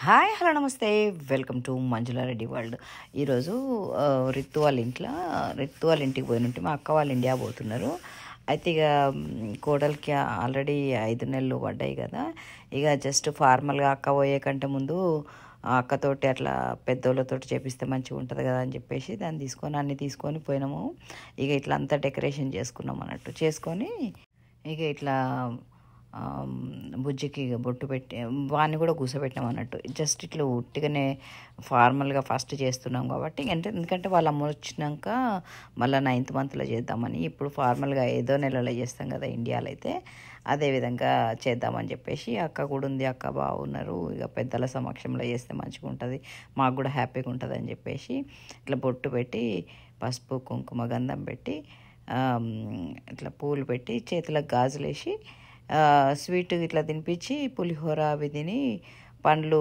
Hi hello నమస్తే welcome to Manjula Reddy world ఈరోజు ఆ, రిత్తు వాళ్ళ ఇంట్లో రిత్తు వాళ్ళ ఇంటికి పోయినట్టు మా అక్క వాళ్ళ ఇండియా పోతున్నారు అయితే ఇక మ్, కోడలికి ఆల్రెడీ ఐదు నెలలు పడ్డాయి కదా ఇక జస్ట్ ఫార్మల్గా అక్క పోయే కంటే ముందు ఆ అక్కతోటి అట్లా పెద్దోళ్ళతోటి చేపిస్తే మంచిగా ఉంటుంది కదా అని చెప్పేసి దాన్ని తీసుకొని అన్ని తీసుకొని పోయినాము ఇక ఇట్లా అంతా డెకరేషన్ చేసుకున్నాం అన్నట్టు చేసుకొని ఇక ఇట్లా ఆమ్, బుజ్జికి ఇక బొట్టు పెట్టి వాడిని కూడా కూర్చోబెట్టినాం అన్నట్టు జస్ట్ ఇట్లా ఉట్టిగానే ఫార్మల్గా ఫస్ట్ చేస్తున్నాం కాబట్టి అంటే ఎందుకంటే వాళ్ళ అమ్మ వచ్చినాక మళ్ళీ నైన్త్ మంత్లో చేద్దామని ఇప్పుడు ఫార్మల్గా ఏదో నెలలో చేస్తాం కదా ఇండియాలో అయితే అదే విధంగా చేద్దామని చెప్పేసి అక్క కూడా ఉంది అక్క బాగున్నారు ఇక పెద్దల సమక్షంలో చేస్తే మంచిగా ఉంటుంది మాకు కూడా హ్యాపీగా ఉంటుంది అని చెప్పేసి ఇట్లా బొట్టు పెట్టి పసుపు కుంకుమ గంధం పెట్టి ఆమ్, ఇట్లా పూలు పెట్టి చేతులకు గాజులు వేసి ఆ, స్వీట్ ఇట్లా తినిపించి పులిహోర అవి తిని పండ్లు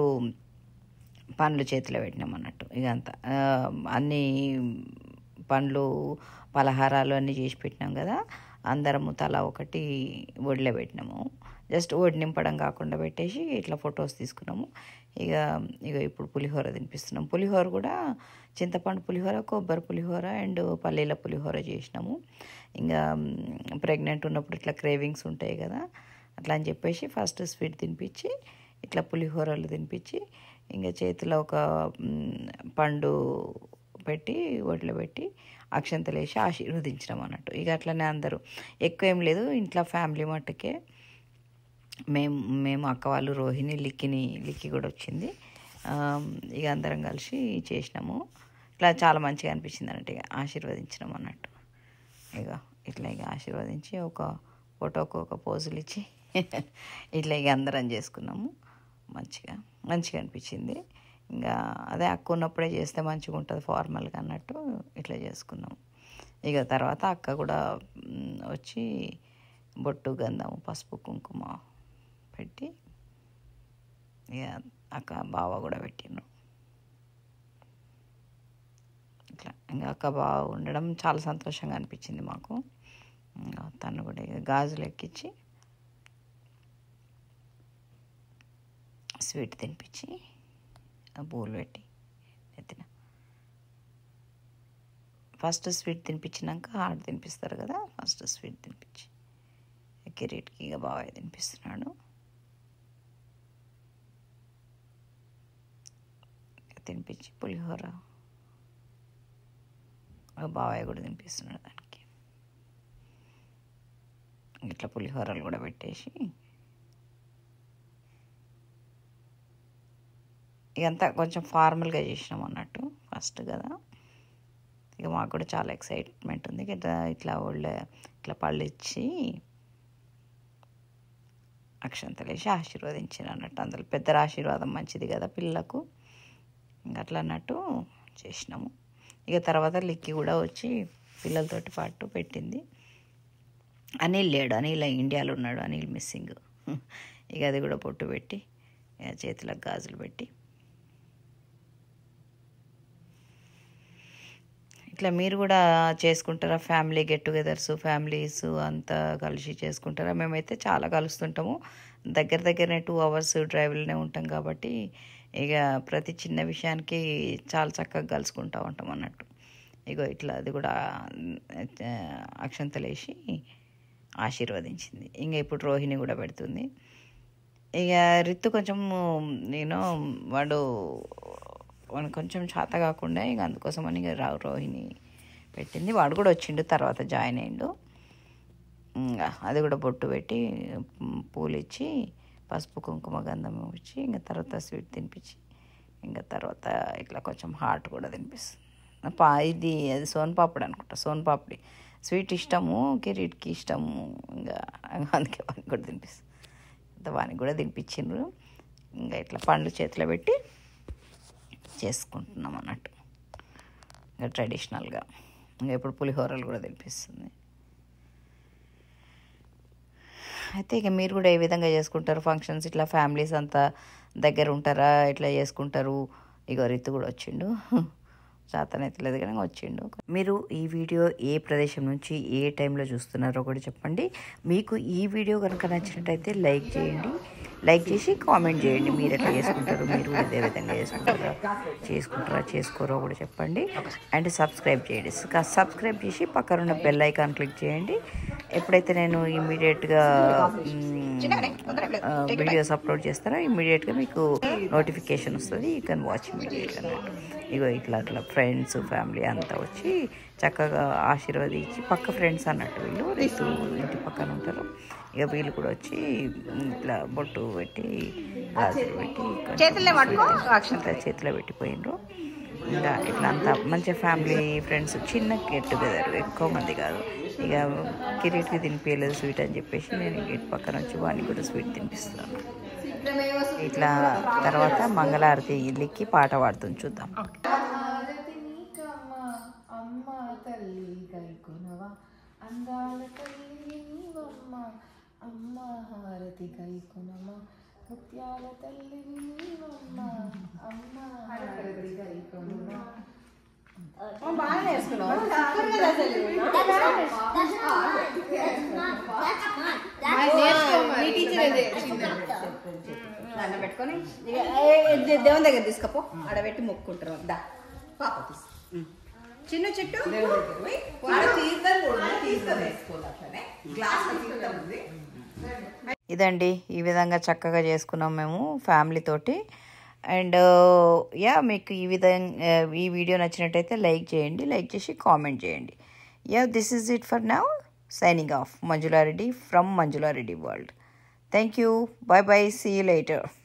పండ్లు చేతిలో పెట్టినాం అన్నట్టు ఇక అంతా ఆ, అన్నీ పండ్లు పలహారాలు అన్నీ చేసి పెట్టినాం కదా అందరము తలా ఒకటి ఒడిలో పెట్టినాము జస్ట్ ఒడి నింపడం కాకుండా పెట్టేసి ఇట్లా ఫొటోస్ తీసుకున్నాము ఇక ఇక ఇప్పుడు పులిహోర తినిపిస్తున్నాం పులిహోర కూడా చింతపండు పులిహోర కొబ్బరి పులిహోర అండ్ పల్లీల పులిహోర చేసినాము ఇంకా ప్రెగ్నెంట్ ఉన్నప్పుడు ఇట్లా క్రేవింగ్స్ ఉంటాయి కదా అట్లా అని చెప్పేసి ఫస్ట్ స్వీట్ తినిపించి ఇట్లా పులిహోరలు తినిపించి ఇంకా చేతిలో ఒక మ్, పండు పెట్టి ఒడిలో పెట్టి అక్షంతలు వేసి ఆశీర్వదించినాం అన్నట్టు ఇక అట్లనే అందరూ ఎక్కువ ఏం లేదు ఇంట్లో ఫ్యామిలీ మట్టుకే మేము మేము అక్క వాళ్ళు రోహిణి లిక్కిని లిక్కి కూడా వచ్చింది ఆ, ఇక అందరం కలిసి చేసినాము ఇట్లా చాలా మంచిగా అనిపించింది అన్నట్టు ఇక ఆశీర్వదించినాం అన్నట్టు ఇక ఇట్లా ఇక ఆశీర్వదించి ఒక ఫోటోకు ఒక పోజులు ఇచ్చి ఇట్లా ఇక అందరం చేసుకున్నాము మంచిగా మంచిగా అనిపించింది ఇంకా అదే అక్క ఉన్నప్పుడే చేస్తే మంచిగా ఉంటుంది ఫార్మల్గా అన్నట్టు ఇట్లా చేసుకున్నాము ఇక తర్వాత అక్క కూడా మ్, వచ్చి బొట్టు గంధము పసుపు కుంకుమ పెట్టి ఇక అక్క బావ కూడా పెట్టిండ్రు ఇట్లా ఇంకా అక్క బావ ఉండడం చాలా సంతోషంగా అనిపించింది మాకు ఇంకా తను కూడా ఇక గాజులు ఎక్కించి స్వీట్ తినిపించి ఆ పూలు పెట్టి ఎత్తిన ఫస్ట్ స్వీట్ తినిపించినాక హార్ట్ తినిపిస్తారు కదా ఫస్ట్ స్వీట్ తినిపించి కిరీట్కి ఇక బాబాయ్ తినిపిస్తున్నాడు తినిపించి పులిహోర ఇక బాబాయ్ కూడా తినిపిస్తున్నాడు దానికి ఇట్లా పులిహోరలు కూడా పెట్టేసి ఇదంతా కొంచెం ఫార్మల్గా చేసినాం అన్నట్టు ఫస్ట్ కదా ఇక మాకు కూడా చాలా ఎక్సైట్మెంట్ ఉంది ఇట్లా ఇట్లా వాళ్ళ ఇట్లా పళ్ళు ఇచ్చి అక్షంతలు వేసి ఆశీర్వదించిన అన్నట్టు అందులో పెద్దల ఆశీర్వాదం మంచిది కదా పిల్లలకు ఇంక అట్లా అన్నట్టు చేసినాము ఇక తర్వాత లిక్కి కూడా వచ్చి పిల్లలతోటి పాటు పెట్టింది అనిల్ లేడు అనిల్ ఇండియాలో ఉన్నాడు అనిల్ మిస్సింగ్ ఇక అది కూడా పొట్టు పెట్టి ఇక చేతులకు గాజులు పెట్టి ఇట్లా మీరు కూడా చేసుకుంటారా ఫ్యామిలీ గెట్ టుగెదర్స్ ఫ్యామిలీస్ అంతా కలిసి చేసుకుంటారా మేమైతే చాలా కలుస్తుంటాము దగ్గర దగ్గరనే టూ అవర్స్ డ్రైవ్లోనే ఉంటాం కాబట్టి ఇక ప్రతి చిన్న విషయానికి చాలా చక్కగా కలుసుకుంటా ఉంటాం అన్నట్టు ఇగో ఇట్లా అది కూడా ఆ, అక్షంతలు వేసి ఆశీర్వదించింది ఇంకా ఇప్పుడు రోహిణి కూడా పెడుతుంది ఇక రిత్తు కొంచెం నేను వాడు వానికి కొంచెం చేత కాకుండా ఇక అందుకోసమని ఇక రా రోహిణి పెట్టింది వాడు కూడా వచ్చిండు తర్వాత జాయిన్ అయిండు ఇంకా అది కూడా బొట్టు పెట్టి ఉమ్, పూలు ఇచ్చి పసుపు కుంకుమ గంధం ఇచ్చి ఇంకా తర్వాత స్వీట్ తినిపించి ఇంకా తర్వాత ఇట్లా కొంచెం హాట్ కూడా తినిపిస్తుంది పా ఇది అది సోన్ పాపడి అనుకుంటా సోన్ పాపడి స్వీట్ ఇష్టము కిరీట్కి ఇష్టము ఇంకా అందుకే వానికి కూడా తినిపిస్తుంది ఇంత వానికి కూడా తినిపించిండ్రు ఇంకా ఇట్లా పండ్లు చేతిలో పెట్టి చేసుకుంటున్నాం అన్నట్టు ఇంకా ట్రెడిషనల్గా ఇంకా ఇప్పుడు పులిహోరలు కూడా తినిపిస్తుంది అయితే ఇక మీరు కూడా ఏ విధంగా చేసుకుంటారు ఫంక్షన్స్ ఇట్లా ఫ్యామిలీస్ అంతా దగ్గర ఉంటారా ఇట్లా చేసుకుంటారు ఇక రిత్తు కూడా వచ్చిండు చేతనైతే లేదు కానీ వచ్చిండు మీరు ఈ వీడియో ఏ ప్రదేశం నుంచి ఏ టైంలో చూస్తున్నారో కూడా చెప్పండి మీకు ఈ వీడియో కనుక నచ్చినట్టయితే లైక్ చేయండి లైక్ చేసి కామెంట్ చేయండి మీరు ఎట్లా చేసుకుంటారు మీరు కూడా ఇదే విధంగా చేసుకుంటారా చేసుకుంటారా చేసుకోరో కూడా చెప్పండి అండ్ సబ్స్క్రైబ్ చేయండి సబ్స్క్రైబ్ చేసి పక్కన ఉన్న బెల్ ఐకాన్ క్లిక్ చేయండి ఎప్పుడైతే నేను ఇమీడియట్గా వీడియోస్ అప్లోడ్ చేస్తారో ఇమీడియట్గా మీకు నోటిఫికేషన్ వస్తుంది యూ కెన్ వాచ్ ఇమీడియట్ అన్నట్టు ఇగో ఇట్లా అట్లా ఫ్రెండ్స్ ఫ్యామిలీ అంతా వచ్చి చక్కగా ఆశీర్వదించి పక్క ఫ్రెండ్స్ అన్నట్టు వీళ్ళు రైతు ఇంటి పక్కన ఉంటారు ఇక వీళ్ళు కూడా వచ్చి ఇట్లా బొట్టు పెట్టి గాజులు పెట్టి చేతుల్లో పట్టుకో, ఇట్లా చేతిలో పెట్టిపోయినరు ఇంకా ఇట్లా అంతా మంచి ఫ్యామిలీ ఫ్రెండ్స్ చిన్న గెట్ టుగెదర్ ఎక్కువ మంది కాదు ఇక కిరీట్కి తినిపించలేదు స్వీట్ అని చెప్పేసి నేను గేట్ పక్కన వచ్చి వానికి కూడా స్వీట్ తినిపిస్తాను ఇట్లా తర్వాత మంగళారతి ఇల్లికి పాట పాడుతుంది చూద్దాం హారతి నీకమ్మ అమ్మ తల్లి గైకొనవా అందాల తల్లి నీవమ్మ అమ్మ హారతి గైకొనమ్మ ముత్యాల తల్లి నీవమ్మ అమ్మ హారతి గైకొనవా బాగా నేర్చుకున్నావు సూపర్ కదా అసలు మీ టీచర్ అదే దాన్ని పెట్టుకొని ఇక ఏ, ఏ, దేవుని దగ్గర తీసుకపో ఆడ పెట్టి మొక్కుంటారు దా పాప తీసు ఉం. చిన్న చెట్టు ఇదండి ఈ విధంగా చక్కగా చేసుకున్నాం మేము ఫ్యామిలీ తోటి అండ్ యా మీకు ఈ విధంగా ఈ వీడియో నచ్చినట్టయితే లైక్ చేయండి లైక్ చేసి కామెంట్ చేయండి yeah this is it for now signing off Manjula Reddy from Manjula Reddy world thank you bye bye see you later